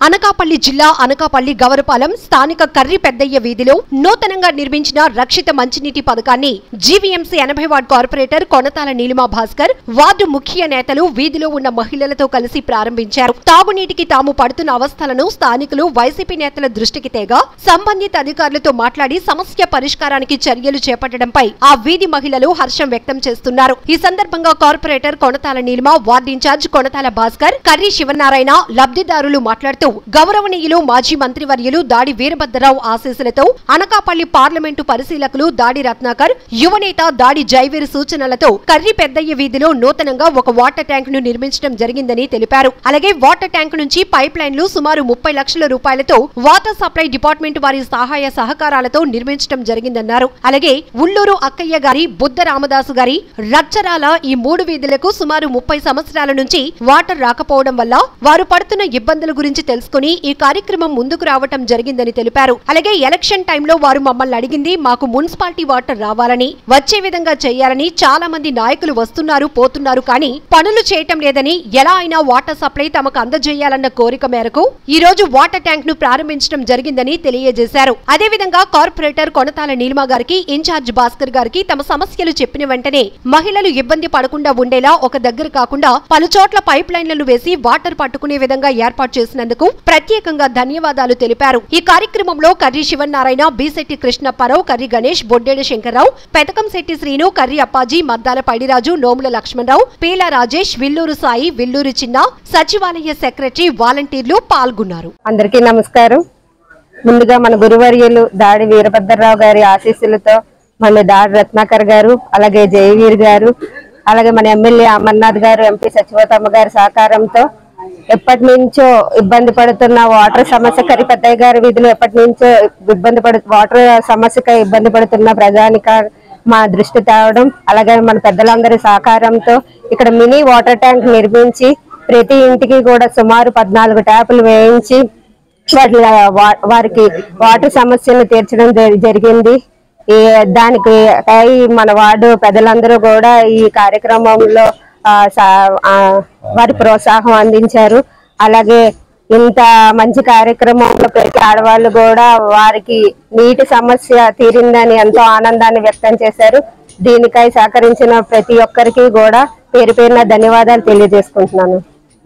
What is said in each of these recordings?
అనకాపల్లి జిల్లా అనకాపల్లి గవరపాలెం స్థానిక కర్రి పెద్దయ్య వీధిలో నూతనంగా నిర్మించిన రక్షిత మంచినీటి పథకాన్ని జీవీఎంసీ ఎనభై ward corporator Konathala Neelima Bhaskar ward ముఖ్య నేతలు వీధిలో ఉన్న మహిళలతో కలిసి ప్రారంభించారు తాగునీటికి తాము పడుతున్న అవస్థలను స్థానికులు వైసీపీ నేతల దృష్టికి తేగా సంబంధిత అధికారులతో మాట్లాడి సమస్య పరిష్కారానికి చర్యలు చేపట్టడంపై ఆ వీధి మహిళలు హర్షం వ్యక్తం చేస్తున్నారు ఈ సందర్భంగా corporator Konathala Neelima ward incharge Konathala Bhaskar Karri Sivanarayana లబ్ధిదారులు మాట్లాడుతూ గౌరవనీయులు మాజీ మంత్రివర్యులు దాడి వీరభద్రరావు ఆశీస్సులతో అనకాపల్లి పార్లమెంటు పరిశీలకులు దాడి రత్నాకర్ యువనేత దాడి జైవీర్ సూచనలతో కర్రి పెద్దయ్య వీధిలో నూతనంగా ఒక వాటర్ ట్యాంక్ ను నిర్మించడం జరిగిందని తెలిపారు అలాగే వాటర్ ట్యాంక్ నుంచి పైప్ లైన్లు సుమారు ముప్పై లక్షల రూపాయలతో వాటర్ సప్లై డిపార్ట్మెంట్ వారి సహాయ సహకారాలతో నిర్మించడం జరిగిందన్నారు అలాగే ఉల్లూరు అక్కయ్య గారి బుద్ధ రామదాసు గారి రచ్చరాల ఈ మూడు వీధులకు సుమారు ముప్పై సంవత్సరాల నుంచి వాటర్ రాకపోవడం వల్ల వారు పడుతున్న ఇబ్బందుల గురించి తెలుసుకుని ఈ కార్యక్రమం ముందుకు రావటం జరిగిందని తెలిపారు అలాగే ఎలక్షన్ టైంలో వారు మమ్మల్ని అడిగింది మాకు మున్సిపాలిటీ వాటర్ రావాలని వచ్చే విధంగా చేయాలని చాలా మంది నాయకులు వస్తున్నారు పోతున్నారు కానీ పనులు చేయటం లేదని ఎలా అయినా వాటర్ సప్లై తమకు అందజేయాలన్న కోరిక మేరకు ఈ రోజు వాటర్ ట్యాంక్ ను ప్రారంభించడం జరిగిందని తెలియజేశారు అదేవిధంగా కార్పొరేటర్ కొనతాల నీలిమా గారికి ఇన్ఛార్జ్ భాస్కర్ గారికి తమ సమస్యలు చెప్పిన వెంటనే మహిళలు ఇబ్బంది పడకుండా ఉండేలా ఒక దగ్గర కాకుండా పలు చోట్ల పైప్ లైన్లను వేసి వాటర్ పట్టుకునే విధంగా ఏర్పాటు చేసినందుకు ప్రత్యేకంగా ధన్యవాదాలు తెలిపారు ఈ కార్యక్రమంలో కర్రి శివనారాయణ బిశెట్టి కృష్ణప్పారావు కర్రి గణేష్ బొడ్డేడు శంకర్రావు పెతకం శెట్టి శ్రీను కర్రి అప్పాజీ మద్దాల పైడిరాజు నోముల లక్ష్మణరావు పీల రాజేష్ విల్లూరు సాయి విల్లూరు చిన్న సచివాలయ సెక్రటరీ వాలంటీర్లు పాల్గొన్నారు అందరికీ నమస్కారం ముందుగా మన గురువర్యులు దాడి వీరభద్రరావు గారి ఆశీస్సులతో మన దాడి రత్నాకర్ గారు అలాగే జయవీర్ గారు అలాగే మన ఎమ్మెల్యే అమర్నాథ్ గారు ఎంపీ సచివతమ్మ గారి సహకారంతో ఎప్పటి నుంచో ఇబ్బంది పడుతున్న వాటర్ సమస్య కరి పెద్దయ్య గారి వీధిలో ఎప్పటి నుంచో ఇబ్బంది పడు వాటర్ సమస్యకై ఇబ్బంది పడుతున్న ప్రజానిక మా దృష్టి తేవడం అలాగే మన పెద్దలందరి సహకారంతో ఇక్కడ మినీ వాటర్ ట్యాంక్ నిర్మించి ప్రతి ఇంటికి కూడా సుమారు పద్నాలుగు ట్యాపులు వేయించి వాటి వా- వారికి వాటర్ సమస్యను తీర్చడం జరి- జరిగింది ఈ దానికి కై మన వార్డు పెద్దలందరూ కూడా ఈ కార్యక్రమంలో ఆ, సా- ఆ, వారి ప్రోత్సాహం అందించారు అలాగే ఇంత మంచి కార్యక్రమంలో ప్రతి ఆడవాళ్ళు కూడా వారికి నీటి సమస్య తీరిందని ఎంతో ఆనందాన్ని వ్యక్తం చేశారు దీనికై సహకరించిన ప్రతి ఒక్కరికి కూడా పేరు పేరున ధన్యవాదాలు తెలియజేసుకుంటున్నాను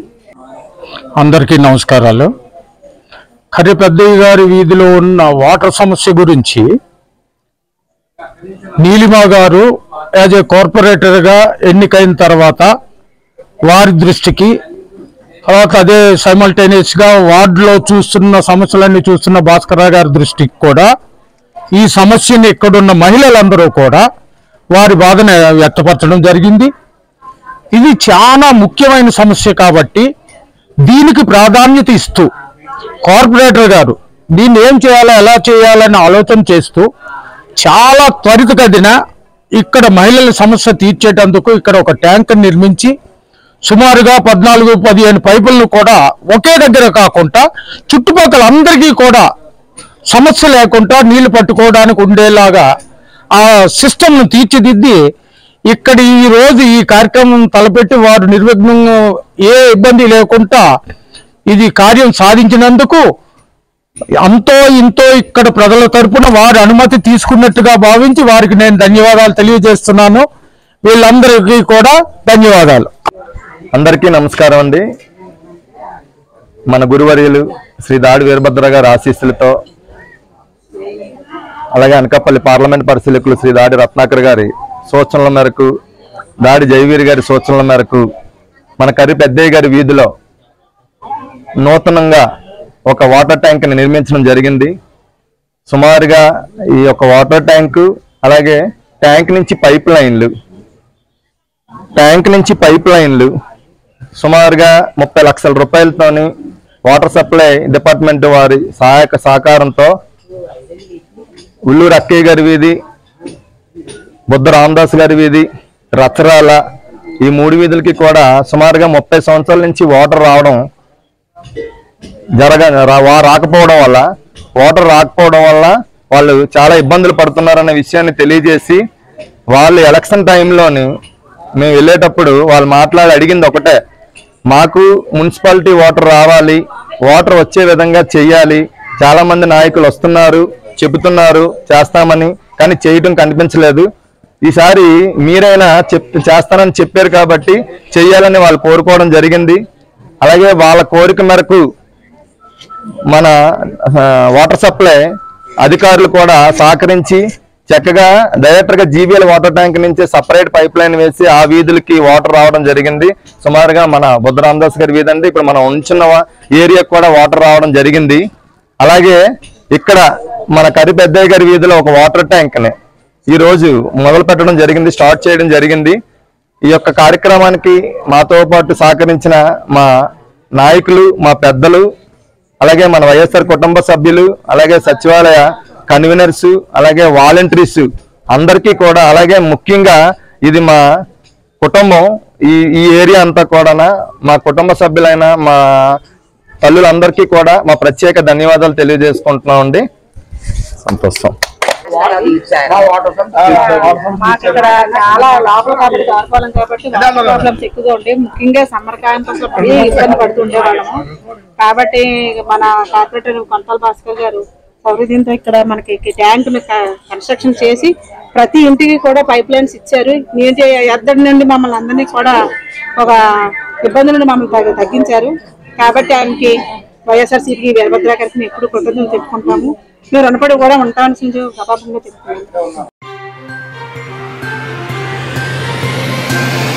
అందరికీ నమస్కారాలు కర్రి పెద్దయ్య గారి వీధిలో ఉన్న వాటర్ సమస్య గురించి నీలిమా గారు యాజ్ ఏ కార్పొరేటర్గా ఎన్నికైన తర్వాత వారి దృష్టికి తర్వాత అదే సైమల్టేనియస్గా వార్డులో చూస్తున్న సమస్యలన్నీ చూస్తున్న భాస్కరరావు గారి దృష్టికి కూడా ఈ సమస్యని ఇక్కడున్న మహిళలందరూ కూడా వారి బాధను వ్యక్తపరచడం జరిగింది ఇది చాలా ముఖ్యమైన సమస్య కాబట్టి దీనికి ప్రాధాన్యత ఇస్తూ కార్పొరేటర్ గారు దీన్ని ఏం చేయాలో ఎలా చేయాలని ఆలోచన చేస్తూ చాలా త్వరితగతిన ఇక్కడ మహిళల సమస్య తీర్చేటందుకు ఇక్కడ ఒక ట్యాంక్ నిర్మించి సుమారుగా పద్నాలుగు పదిహేను పైపులను కూడా ఒకే దగ్గర కాకుండా చుట్టుపక్కల అందరికీ కూడా సమస్య లేకుండా నీళ్లు పట్టుకోవడానికి ఉండేలాగా ఆ సిస్టమ్ను తీర్చిదిద్ది ఇక్కడ ఈ రోజు ఈ కార్యక్రమం తలపెట్టి వారు నిర్విఘ్నం ఏ ఇబ్బంది లేకుండా ఇది కార్యం సాధించినందుకు అంతో ఇంతో ఇక్కడ ప్రజల తరపున వారి అనుమతి తీసుకున్నట్టుగా భావించి వారికి నేను ధన్యవాదాలు తెలియజేస్తున్నాను వీళ్ళందరికీ కూడా ధన్యవాదాలు అందరికీ నమస్కారం అండి మన గురువర్యులు శ్రీ దాడి వీరభద్ర గారి ఆశీస్సులతో అలాగే అనకాపల్లి పార్లమెంట్ పరిశీలకులు శ్రీ దాడి రత్నాకర్ గారి సూచనల మేరకు దాడి జయవీర్ గారి సూచనల మేరకు మన కరి పెద్దయ్య గారి వీధిలో నూతనంగా ఒక వాటర్ ట్యాంక్ని నిర్మించడం జరిగింది సుమారుగా ఈ యొక్క వాటర్ ట్యాంకు అలాగే ట్యాంక్ నుంచి పైప్ లైన్లు ట్యాంక్ నుంచి పైప్ లైన్లు సుమారుగా ముప్పై లక్షల రూపాయలతోని వాటర్ సప్లై డిపార్ట్మెంట్ వారి సహాయక సహకారంతో ఉల్లూరు అక్కయ్య గారి వీధి బుద్ధ రామదాస్ గారి వీధి రచ్చరాల ఈ మూడు వీధులకి కూడా సుమారుగా ముప్పై సంవత్సరాల నుంచి వాటర్ రావడం జరగ రా- వా- రాకపోవడం వల్ల వాటర్ రాకపోవడం వల్ల వాళ్ళు చాలా ఇబ్బందులు పడుతున్నారనే విషయాన్ని తెలియజేసి వాళ్ళు ఎలక్షన్ టైంలోని మేము వెళ్ళేటప్పుడు వాళ్ళు మాట్లాడి అడిగింది ఒకటే మాకు మున్సిపాలిటీ వాటర్ రావాలి వాటర్ వచ్చే విధంగా చెయ్యాలి చాలా మంది నాయకులు వస్తున్నారు చెబుతున్నారు చేస్తామని కానీ చేయటం కనిపించలేదు ఈసారి మీరైనా చెప్ చేస్తానని చెప్పారు కాబట్టి చెయ్యాలని వాళ్ళు కోరుకోవడం జరిగింది అలాగే వాళ్ళ కోరిక మేరకు మన ఆ, వాటర్ సప్లై అధికారులు కూడా సహకరించి చక్కగా డైరెక్టర్ గా జీవీఎల్ వాటర్ ట్యాంక్ నుంచి సపరేట్ పైప్ లైన్ వేసి ఆ వీధులకి వాటర్ రావడం జరిగింది సుమారుగా మన బుద్ధ రామదాస్ గారి వీధి అంటే ఇప్పుడు మనం ఉంచున్న ఏరియా కూడా వాటర్ రావడం జరిగింది అలాగే ఇక్కడ మన కరి పెద్దయ్య గారి వీధిలో ఒక వాటర్ ట్యాంక్ ని ఈ రోజు మొదలు పెట్టడం జరిగింది స్టార్ట్ చేయడం జరిగింది ఈ యొక్క కార్యక్రమానికి మాతో పాటు సహకరించిన మా నాయకులు మా పెద్దలు అలాగే మన వైఎస్ఆర్ కుటుంబ సభ్యులు అలాగే సచివాలయ కన్వీనర్స్ అలాగే వాలంటీర్స్ అందరికీ కూడా అలాగే ముఖ్యంగా ఇది మా కుటుంబం ఈ ఈ ఏరియా అంతా కూడా మా కుటుంబ సభ్యులైన మా తల్లులందరికీ కూడా మా ప్రత్యేక ధన్యవాదాలు తెలియజేసుకుంటున్నామండి సంతోషం మాకు ఇక్కడ చాలా లోపల కాబట్టి దొరకాలం కాబట్టి వాటర్ ప్రాబ్లమ్స్ ఎక్కువగా ఉండే ముఖ్యంగా సమ్మర్ క్యాంపస్ లో మరీ ఇబ్బంది పడుతుండే వాళ్ళము కాబట్టి మన కార్పొరేటర్ కొంతల భాస్కర్ గారు సౌరదీంతో ఇక్కడ మనకి ట్యాంక్ కన్స్ట్రక్షన్ చేసి ప్రతి ఇంటికి కూడా పైప్ లైన్స్ ఇచ్చారు నీటి ఎద్దడి నుండి మమ్మల్ని అందరినీ కూడా ఒక ఇబ్బందుల నుండి మమ్మల్ని తగ్గ- తగ్గించారు కాబట్టి ఆయనకి వైఎస్ఆర్సీపీ వీరభద్ర గారికి ఎప్పుడు కృతజ్ఞతలు చెప్పుకుంటాము మీరు రుణపడి కూడా ఉంటామని సభాపంగా చెప్తున్నాను